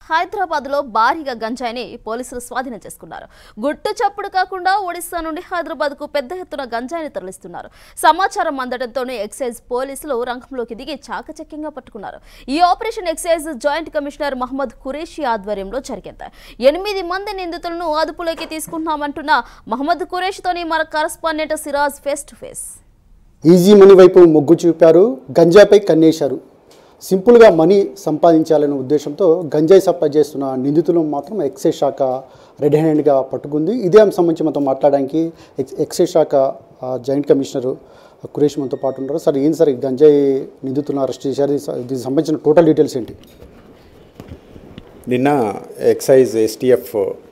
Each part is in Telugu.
హైదరాబాద్ లో భారీగా గంజాయిని పోలీసులు స్వాధీనం చేసుకున్నారు గుట్టు చప్పుడు కాకుండా ఒడిశా నుండి హైదరాబాద్ కు పెద్ద ఎత్తున గంజాయిని తరలిస్తున్నారు సమాచారం అందడంతోనే ఎక్సైజ్ పోలీసులు రంగంలోకి దిగి చాకచక్యంగా పట్టుకున్నారు ఈ operation excise joint commissioner Mohammed Qureshi ఆధ్వర్యంలో జరిగింది ఎనిమిది మంది నిందితులను అదుపులోకి తీసుకున్నామంటున్న మహమ్మద్ ఖురేషితోని మన correspondent Siraj face to face easy money వైపు మొగ్గు చూపారు గంజాపై కన్నేశారు సింపుల్గా మనీ సంపాదించాలనే ఉద్దేశంతో గంజాయి సప్లై చేస్తున్న నిందితులను మాత్రం ఎక్సైజ్ శాఖ రెడ్ హ్యాండ్గా పట్టుకుంది ఇదే అంశం సంబంధించి మనతో మాట్లాడడానికి ఎక్స్ ఎక్సైజ్ శాఖ ఆ, జాయింట్ కమిషనర్ కురేష్ మనతో పాటు ఉన్నారు సార్ ఏం సార్ ఈ గంజాయి నిందితులను అరెస్ట్ చేశారు ఇది స- దీనికి సంబంధించిన టోటల్ డీటెయిల్స్ ఏంటి నిన్న ఎక్సైజ్ ఎస్టీఎఫ్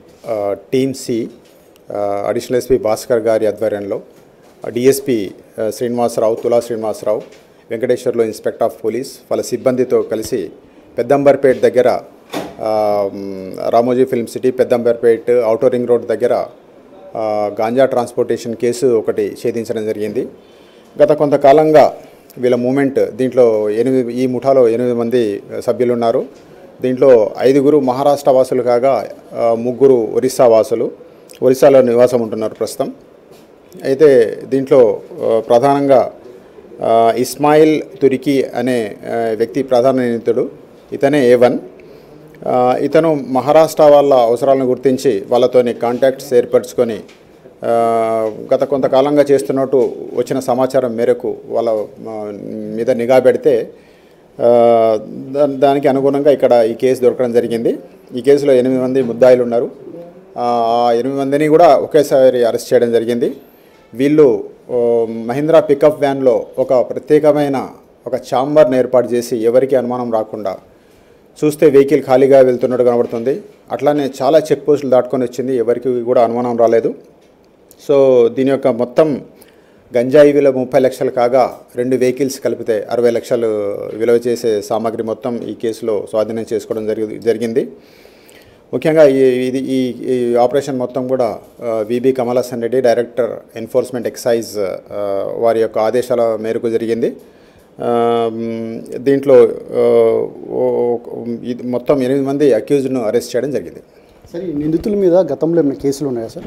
టీమ్ సి అడిషనల్ ఎస్పీ భాస్కర్ గారి ఆధ్వర్యంలో డిఎస్పి శ్రీనివాసరావు తులా Srinivasarao Venkateswarlu inspector of police వాళ్ళ సిబ్బందితో కలిసి పెద్దంబర్పేట్ దగ్గర ఆ, మ్, Ramoji film city Peddamberpet outer ring road దగ్గర ఆ, గాంజా ట్రాన్స్పోర్టేషన్ కేసు ఒకటి ఛేదించడం జరిగింది గత కొంతకాలంగా వీళ్ళ మూమెంట్ దీంట్లో ఎనిమిది ఈ ముఠాలో ఎనిమిది మంది సభ్యులు ఉన్నారు దీంట్లో ఐదుగురు మహారాష్ట్ర వాసులు కాగా ఆ, ముగ్గురు ఒరిస్సా వాసులు ఒరిస్సాలో నివాసం ఉంటున్నారు ప్రస్తుతం అయితే దీంట్లో ఆ, ప్రధానంగా ఆ, ఇస్మాయిల్ తురికి అనే ఆ, వ్యక్తి ప్రధాన నిందితుడు ఇతనే ఏ వన్ ఆ, ఇతను మహారాష్ట్ర వాళ్ళ అవసరాలను గుర్తించి వాళ్ళతోని కాంటాక్ట్స్ ఏర్పరచుకొని ఆ, గత కొంతకాలంగా చేస్తున్నట్టు వచ్చిన సమాచారం మేరకు వాళ్ళ ఆ, మీద నిఘా పెడితే ఆ, దా- దానికి అనుగుణంగా ఇక్కడ ఈ కేసు దొరకడం జరిగింది ఈ కేసులో ఎనిమిది మంది ముద్దాయిలు ఉన్నారు ఆ ఆ ఎనిమిది మందిని కూడా ఒకేసారి అరెస్ట్ చేయడం జరిగింది వీళ్ళు ఓ, మహీంద్రా పికప్ వ్యాన్లో ఒక ప్రత్యేకమైన ఒక ఛాంబర్ని ఏర్పాటు చేసి ఎవరికి అనుమానం రాకుండా చూస్తే వెహికల్ ఖాళీగా వెళ్తున్నట్టు కనబడుతుంది అట్లానే చాలా చెక్ పోస్టులు దాటుకొని వచ్చింది ఎవరికి కూడా అనుమానం రాలేదు సో దీని యొక్క మొత్తం గంజాయి విలువ ముప్పై లక్షలు కాగా రెండు వెహికల్స్ కలిపితే అరవై లక్షలు విలువ చేసే సామాగ్రి మొత్తం ఈ కేసులో స్వాధీనం చేసుకోవడం జరిగి జరిగింది ముఖ్యంగా ఈ ఇది ఈ ఈ ఆపరేషన్ మొత్తం కూడా VB Kamalasan Reddy director enforcement excise ఆ, వారి యొక్క ఆదేశాల మేరకు జరిగింది ఆ, మ్, దీంట్లో ఆ, ఓ- ఇది మొత్తం ఎనిమిది మంది అక్యూజ్డ్ను అరెస్ట్ చేయడం జరిగింది సార్ ఈ నిందితుల మీద గతంలో ఏమైనా కేసులు ఉన్నాయా సార్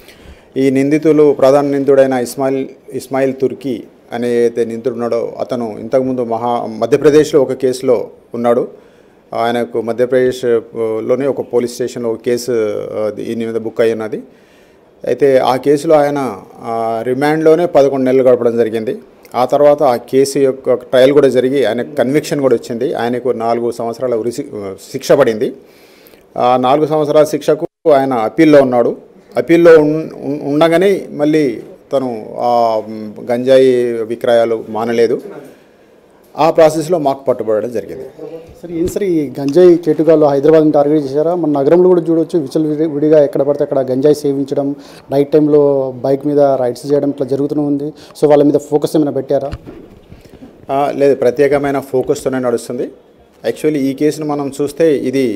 ఈ నిందితులు ప్రధాన నిందితుడైన ఇస్మాయిల్ ఇస్మాయిల్ తుర్కీ అనే అయితే నిందితుడు ఉన్నాడో అతను ఇంతకుముందు మహా మధ్యప్రదేశ్లో ఒక కేసులో ఉన్నాడు ఆయనకు మధ్యప్రదేశ్ ఆ, లోనే ఒక పోలీస్ స్టేషన్లో ఒక కేసు ఆ, ఈయన మీద బుక్ అయి ఉన్నది అయితే ఆ కేసులో ఆయన ఆ, రిమాండ్లోనే పదకొండు నెలలు గడపడం జరిగింది ఆ తర్వాత ఆ కేసు యొక్క ట్రయల్ కూడా జరిగి ఆయన కన్విక్షన్ కూడా వచ్చింది ఆయనకు నాలుగు సంవత్సరాల ఉరి శి- శిక్ష పడింది ఆ నాలుగు సంవత్సరాల శిక్షకు ఆయన అప్పీల్లో ఉన్నాడు అప్పీల్లో ఉన్- ఉన్- ఉండగానే మళ్ళీ తను ఆ మ్, గంజాయి విక్రయాలు మానలేదు ఆ ప్రాసెస్లో మాకు పట్టుబడడం జరిగింది సార్ ఏం సార్ ఈ గంజాయి కేటుగాళ్ళు హైదరాబాద్ని టార్గెట్ చేశారా మన నగరంలో కూడా చూడొచ్చు విచల్ విడి- విడిగా ఎక్కడ పడితే అక్కడ గంజాయి సేవించడం నైట్ టైంలో బైక్ మీద రైడ్స్ చేయడం ఇట్లా జరుగుతూనే ఉంది సో వాళ్ళ మీద ఫోకస్ ఏమైనా పెట్టారా ఆ, లేదు ప్రత్యేకమైన ఫోకస్తోనే నడుస్తుంది యాక్చువల్లీ ఈ కేసును మనం చూస్తే ఇది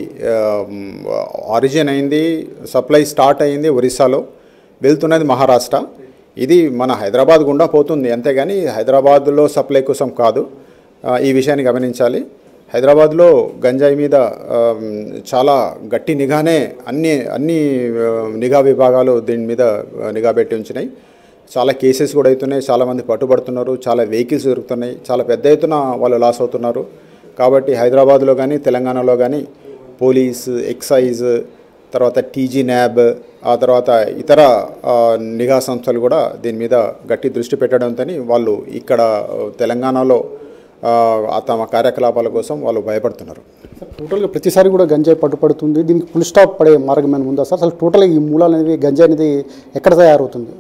ఆరిజిన్ అయింది సప్లై స్టార్ట్ అయింది ఒరిస్సాలో వెళ్తున్నది మహారాష్ట్ర ఇది మన హైదరాబాద్ గుండా పోతుంది అంతేగాని హైదరాబాద్లో సప్లై కోసం కాదు ఆ, ఈ విషయాన్ని గమనించాలి హైదరాబాద్లో గంజాయి మీద ఆ, చాలా గట్టి నిఘానే అన్ని అన్ని ఆ, నిఘా విభాగాలు దీని మీద ఆ, నిఘా పెట్టి ఉంచినాయి చాలా కేసెస్ కూడా అవుతున్నాయి చాలామంది పట్టుబడుతున్నారు చాలా వెహికల్స్ దొరుకుతున్నాయి చాలా పెద్ద ఎత్తున వాళ్ళు లాస్ అవుతున్నారు కాబట్టి హైదరాబాద్లో కానీ తెలంగాణలో కానీ పోలీస్ ఎక్సైజ్ తర్వాత టీజీ న్యాబ్ ఆ తర్వాత ఇతర ఆ, నిఘా సంస్థలు కూడా దీని మీద గట్టి దృష్టి పెట్టడంతో వాళ్ళు ఇక్కడ ఆ, తెలంగాణలో ఆ, తమ కార్యకలాపాల కోసం వాళ్ళు భయపడుతున్నారు సార్ టోటల్గా ప్రతిసారి కూడా గంజాయి పట్టుపడుతుంది దీనికి ఫుల్ స్టాప్ పడే మార్గం ఏమైనా ఉందా సార్ అసలు టోటల్గా ఈ మూలాలు అనేవి గంజాయి అనేది ఎక్కడ తయారవుతుంది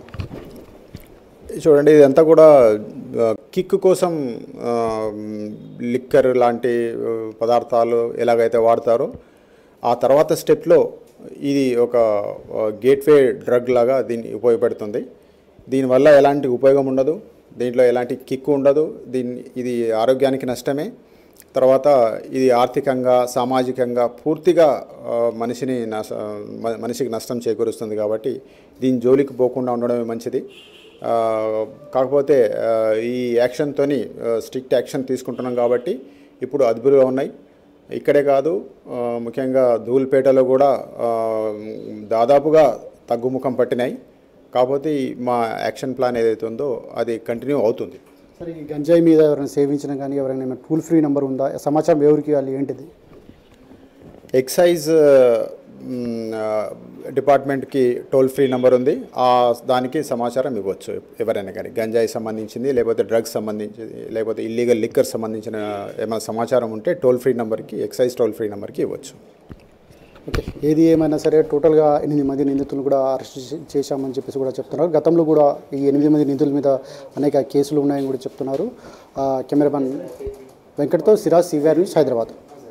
చూడండి ఇదంతా కూడా ఆ, కిక్ కోసం ఆ, లిక్కర్ లాంటి ఆ, పదార్థాలు ఎలాగైతే వాడతారో ఆ తర్వాత స్టెప్లో ఇది ఒక ఆ, గేట్వే డ్రగ్ లాగా దీన్ని ఉపయోగపడుతుంది దీనివల్ల ఎలాంటి ఉపయోగం ఉండదు దీంట్లో ఎలాంటి కిక్ ఉండదు దీన్ని ఇది ఆరోగ్యానికి నష్టమే తర్వాత ఇది ఆర్థికంగా సామాజికంగా పూర్తిగా ఆ, మనిషిని నష మ- మనిషికి నష్టం చేకూరుస్తుంది కాబట్టి దీని జోలికి పోకుండా ఉండడమే మంచిది ఆ, కాకపోతే ఆ, ఈ యాక్షన్తోని స్ట్రిక్ట్ యాక్షన్ తీసుకుంటున్నాం కాబట్టి ఇప్పుడు అదుపులో ఉన్నాయి ఇక్కడే కాదు ఆ, ముఖ్యంగా ధూల్పేటలో కూడా ఆ, దాదాపుగా తగ్గుముఖం పట్టినాయి కాకపోతే ఈ మా యాక్షన్ ప్లాన్ ఏదైతే ఉందో అది కంటిన్యూ అవుతుంది సరే ఈ గంజాయి మీద ఎవరైనా సేవించిన కానీ ఎవరైనా టూల్ ఫ్రీ నెంబర్ ఉందా సమాచారం ఎవరికి ఇవ్వాలి ఏంటిది ఎక్సైజ్ మ్, ఆ, డిపార్ట్మెంట్కి టోల్ ఫ్రీ నెంబర్ ఉంది ఆ దానికి సమాచారం ఇవ్వచ్చు ఎవరైనా కానీ గంజాయి సంబంధించింది లేకపోతే డ్రగ్స్ సంబంధించింది లేకపోతే ఇల్లీగల్ లిక్కర్ సంబంధించిన ఏమైనా సమాచారం ఉంటే టోల్ ఫ్రీ నెంబర్కి ఎక్సైజ్ టోల్ ఫ్రీ నెంబర్కి ఇవ్వచ్చు ఓకే ఏది ఏమైనా సరే టోటల్గా ఎనిమిది మంది నిందితులను కూడా అరెస్ట్ చే- చేశామని చెప్పేసి కూడా చెప్తున్నారు గతంలో కూడా ఈ ఎనిమిది మంది నిందితుల మీద అనేక కేసులు ఉన్నాయని కూడా చెప్తున్నారు ఆ, కెమెరామెన్ వెంకట్తో సిరాజ్ సివిఆర్ న్యూస్ హైదరాబాద్